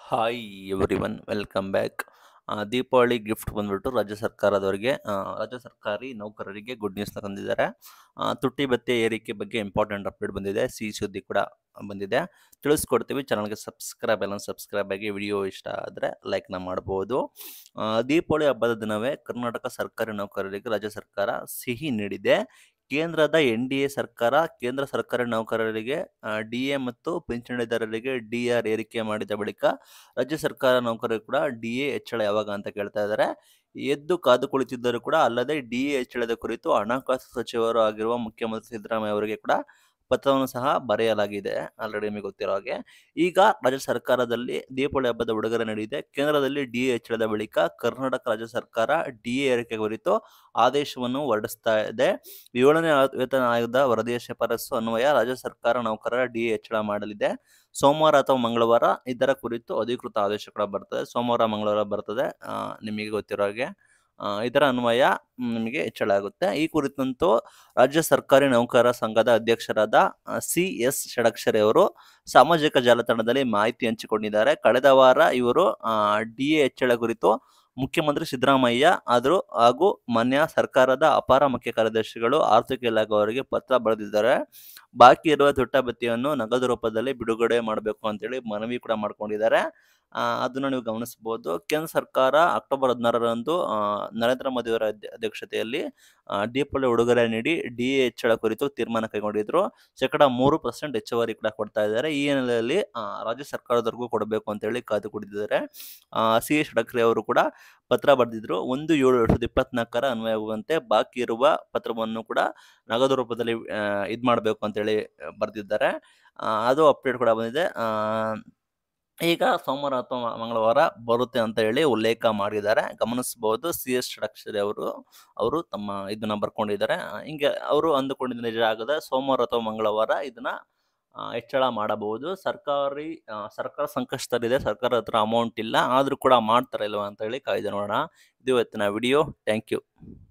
hi everyone welcome back Deepavali gift ಬಂದ್ಬಿಟ್ಟು ರಾಜ್ಯ ಸರ್ಕಾರದವರಿಗೆ ಆ, ರಾಜ್ಯ ಸರ್ಕಾರಿ ನೌಕರರಿಗೆ ಗುಡ್ ನ್ಯೂಸ್ನ ತಂದಿದ್ದಾರೆ ಆ, ತುಟ್ಟಿ ಭತ್ಯೆ ಏರಿಕೆ ಬಗ್ಗೆ ಇಂಪಾರ್ಟೆಂಟ್ ಅಪ್ಡೇಟ್ ಬಂದಿದೆ ಸಿಹಿ ಸುದ್ದಿ ಕೂಡ ಬಂದಿದೆ ತಿಳಿಸ್ಕೊಡ್ತೀವಿ ಚಾನಲ್ಗೆ ಸಬ್ಸ್ಕ್ರೈಬ್ ಎಲ್ಲ ಸಬ್ಸ್ಕ್ರೈಬ್ ಆಗಿ ವಿಡಿಯೋ ಇಷ್ಟ ಆದರೆ ಲೈಕ್ನ ಮಾಡ್ಬೋದು ಆ, ದೀಪಾವಳಿ ಹಬ್ಬದ ದಿನವೇ ಕರ್ನಾಟಕ ಸರ್ಕಾರಿ ನೌಕರರಿಗೆ ರಾಜ್ಯ ಸರ್ಕಾರ ಸಿಹಿ ನೀಡಿದೆ ಕೇಂದ್ರದ ಎನ್ ಡಿ ಎ ಸರ್ಕಾರ ಕೇಂದ್ರ ಸರ್ಕಾರಿ ನೌಕರರಿಗೆ ಡಿ ಎ ಮತ್ತು ಪಿಂಚಣಿದಾರರಿಗೆ ಡಿ ಆರ್ ಏರಿಕೆ ಮಾಡಿದ ಬಳಿಕ ರಾಜ್ಯ ಸರ್ಕಾರ ನೌಕರರು ಕೂಡ ಡಿ ಎ ಹೆಚ್ಚಳ ಯಾವಾಗ ಅಂತ ಕೇಳ್ತಾ ಇದ್ದಾರೆ ಎದ್ದು ಕಾದು ಕುಳಿತಿದ್ದರೂ ಕೂಡ ಅಲ್ಲದೆ ಡಿ ಎ ಹೆಚ್ಚಳದ ಕುರಿತು ಹಣಕಾಸು ಸಚಿವರು ಆಗಿರುವ ಮುಖ್ಯಮಂತ್ರಿ ಸಿದ್ದರಾಮಯ್ಯ ಅವರಿಗೆ ಕೂಡ ಪತ್ರವನ್ನು ಸಹ ಬರೆಯಲಾಗಿದೆ ಆಲ್ರೆಡಿ ನಿಮಗೆ ಗೊತ್ತಿರೋ ಹಾಗೆ ಈಗ ರಾಜ್ಯ ಸರ್ಕಾರದಲ್ಲಿ ದೀಪಾವಳಿ ಹಬ್ಬದ ಉಡುಗೊರೆ ನಡೆದಿದೆ ಕೇಂದ್ರದಲ್ಲಿ ಡಿ ಎ ಹೆಚ್ಚಳದ ಬಳಿಕ ಕರ್ನಾಟಕ ರಾಜ್ಯ ಸರ್ಕಾರ ಡಿ ಎ ಏರಿಕೆ ಕುರಿತು ಆದೇಶವನ್ನು ಹೊರಡಿಸ್ತಾ ಇದೆ ಏಳನೇ ಆ- ವೇತನ ಆಯೋಗದ ವರದಿಯ ಶಿಫಾರಸು ಅನ್ವಯ ರಾಜ್ಯ ಸರ್ಕಾರ ನೌಕರರ ಡಿ ಎ ಹೆಚ್ಚಳ ಮಾಡಲಿದೆ ಸೋಮವಾರ ಅಥವಾ ಮಂಗಳವಾರ ಇದರ ಕುರಿತು ಅಧಿಕೃತ ಆದೇಶ ಕೂಡ ಬರ್ತದೆ ಸೋಮವಾರ ಮಂಗಳವಾರ ಬರ್ತದೆ ಆ, ನಿಮಗೆ ಗೊತ್ತಿರೋ ಹಾಗೆ ಆ, ಇದರ ಅನ್ವಯ ಮ್, ನಿಮಗೆ ಹೆಚ್ಚಳ ಆಗುತ್ತೆ ಈ ಕುರಿತಂತೂ ರಾಜ್ಯ ಸರ್ಕಾರಿ ನೌಕರರ ಸಂಘದ ಅಧ್ಯಕ್ಷರಾದ ಸಿ ಎಸ್ ಷಡಕ್ಷರಿ ಅವರು ಸಾಮಾಜಿಕ ಜಾಲತಾಣದಲ್ಲಿ ಮಾಹಿತಿ ಹಂಚಿಕೊಂಡಿದ್ದಾರೆ ಕಳೆದ ವಾರ ಇವರು ಡಿ ಎ ಹೆಚ್ಚಳ ಕುರಿತು ಮುಖ್ಯಮಂತ್ರಿ ಸಿದ್ದರಾಮಯ್ಯ ಆದರೂ ಹಾಗೂ ಮಾನ್ಯ ಸರ್ಕಾರದ ಅಪಾರ ಮುಖ್ಯ ಕಾರ್ಯದರ್ಶಿಗಳು ಆರ್ಥಿಕ ಇಲಾಖೆ ಅವರಿಗೆ ಪತ್ರ ಬರೆದಿದ್ದಾರೆ ಬಾಕಿ ಇರುವ ತುಟ್ಟ ಭತ್ಯೆಯನ್ನು ನಗದು ರೂಪದಲ್ಲಿ ಬಿಡುಗಡೆ ಮಾಡಬೇಕು ಅಂತೇಳಿ ಮನವಿ ಕೂಡ ಮಾಡ್ಕೊಂಡಿದ್ದಾರೆ ಆ, ಅದನ್ನು ನೀವು ಗಮನಿಸಬಹುದು ಕೇಂದ್ರ ಸರ್ಕಾರ ಅಕ್ಟೋಬರ್ ಹದಿನಾರರಂದು ಆ, ನರೇಂದ್ರ ಮೋದಿ ಅವರ ಅಧ್ಯ- ಅಧ್ಯಕ್ಷತೆಯಲ್ಲಿ ಆ, ದೀಪಾವಳಿ ಉಡುಗೊರೆ ನೀಡಿ ಡಿ ಎ ಹೆಚ್ಚಳ ಕುರಿತು ತೀರ್ಮಾನ ಕೈಗೊಂಡಿದ್ರು ಶೇಕಡ ಮೂರು ಪರ್ಸೆಂಟ್ ಹೆಚ್ಚುವರಿ ಕೂಡ ಕೊಡ್ತಾ ಇದ್ದಾರೆ ಈ ಹಿನ್ನೆಲೆಯಲ್ಲಿ ಆ, ರಾಜ್ಯ ಸರ್ಕಾರದವರೆಗೂ ಕೊಡಬೇಕು ಅಂತೇಳಿ ಕಾದು ಕುಡಿದಿದ್ದಾರೆ ಸಿ ಎಸ್ ಷಡಕ್ರಿ ಅವರು ಕೂಡ ಪತ್ರ ಬರೆದಿದ್ರು ಒಂದು ಏಳು ಎರಡ್ ಸಾವಿರದ ಇಪ್ಪತ್ನಾಲ್ಕರ ಅನ್ವಯವಾಗುವಂತೆ ಬಾಕಿ ಇರುವ ಪತ್ರವನ್ನು ಕೂಡ ನಗದು ರೂಪದಲ್ಲಿ ಇದು ಮಾಡಬೇಕು ಅಂತೇಳಿ ಬರೆದಿದ್ದಾರೆ ಅದು ಅಪ್ಡೇಟ್ ಕೂಡ ಬಂದಿದೆ ಆ, ಈಗ ಸೋಮವಾರ ಅಥವಾ ಮ- ಮಂಗಳವಾರ ಬರುತ್ತೆ ಅಂತ ಹೇಳಿ ಉಲ್ಲೇಖ ಮಾಡಿದ್ದಾರೆ ಗಮನಿಸಬಹುದು ಸಿ ಎಸ್ ಷಡಕ್ಷರಿ ಅವರು ಅವರು ತಮ್ಮ ಇದನ್ನ ಬರ್ಕೊಂಡಿದ್ದಾರೆ ಆ, ಹಿಂಗೆ ಅವರು ಅಂದುಕೊಂಡಿದ್ದ ನಿಜ ಆಗದ ಸೋಮವಾರ ಅಥವಾ ಮಂಗಳವಾರ ಇದನ್ನ ಆ, ಹೆಚ್ಚಳ ಮಾಡಬಹುದು ಸರ್ಕಾರಿ ಆ, ಸರ್ಕಾರ ಸಂಕಷ್ಟದಲ್ಲಿದೆ ಸರ್ಕಾರ ಹತ್ರ ಅಮೌಂಟ್ ಇಲ್ಲ ಆದರೂ ಕೂಡ ಮಾಡ್ತಾರ ಇಲ್ವಾ ಅಂತ ಹೇಳಿ ಕಾಯ್ದೆ ನೋಡೋಣ ಇದು ಇವತ್ತಿನ ವಿಡಿಯೋ ಥ್ಯಾಂಕ್ ಯು